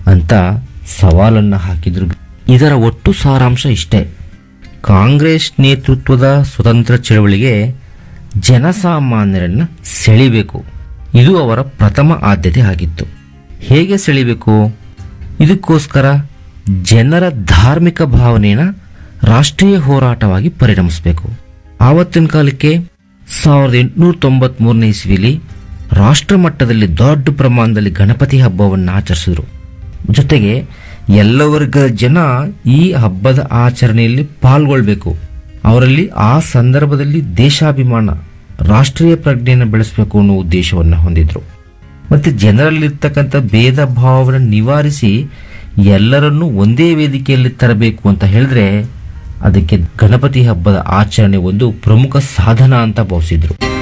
ಅಂತ ಸವಾಲನ್ನು ಹಾಕಿದ್ರು ಇದರ ಒಟ್ಟು ಸಾರಾಂಶ ಇಷ್ಟೇ ಕಾಂಗ್ರೆಸ್ ನೇತೃತ್ವದ ಸ್ವತಂತ್ರ ಚಳವಳಿಗೆ ಜನಸಾಮಾನ್ಯರನ್ನ ಸೆಳಿಬೇಕು ಇದು ಅವರ ಪ್ರಥಮ ಆದ್ಯತೆ ಆಗಿತ್ತು ಹೇಗೆ ಸೆಳಿಬೇಕು ಇದಕ್ಕೋಸ್ಕರ ಜನರ ಧಾರ್ಮಿಕ ಭಾವನೆನ ರಾಷ್ಟ್ರೀಯ ಹೋರಾಟವಾಗಿ ಪರಿಣಮಿಸಬೇಕು ಆವತ್ತಿನ ಕಾಲಕ್ಕೆ ಸಾವಿರದ ಎಂಟುನೂರ ತೊಂಬತ್ ಮೂರನೇ ಇಸ್ವಿಲಿ ರಾಷ್ಟ್ರ ಮಟ್ಟದಲ್ಲಿ ದೊಡ್ಡ ಪ್ರಮಾಣದಲ್ಲಿ ಗಣಪತಿ ಹಬ್ಬವನ್ನು ಆಚರಿಸಿದ್ರು ಜೊತೆಗೆ ಎಲ್ಲ ವರ್ಗದ ಜನ ಈ ಹಬ್ಬದ ಆಚರಣೆಯಲ್ಲಿ ಪಾಲ್ಗೊಳ್ಬೇಕು ಅವರಲ್ಲಿ ಆ ಸಂದರ್ಭದಲ್ಲಿ ದೇಶಾಭಿಮಾನ ರಾಷ್ಟ್ರೀಯ ಪ್ರಜ್ಞೆಯನ್ನು ಬೆಳೆಸಬೇಕು ಅನ್ನೋ ಉದ್ದೇಶವನ್ನು ಹೊಂದಿದ್ರು ಮತ್ತೆ ಜನರಲ್ಲಿರ್ತಕ್ಕಂಥ ಭೇದ ಭಾವವನ್ನು ನಿವಾರಿಸಿ ಎಲ್ಲರನ್ನೂ ಒಂದೇ ವೇದಿಕೆಯಲ್ಲಿ ತರಬೇಕು ಅಂತ ಹೇಳಿದ್ರೆ ಅದಕ್ಕೆ ಗಣಪತಿ ಹಬ್ಬದ ಆಚರಣೆ ಒಂದು ಪ್ರಮುಖ ಸಾಧನ ಅಂತ ಭಾವಿಸಿದ್ರು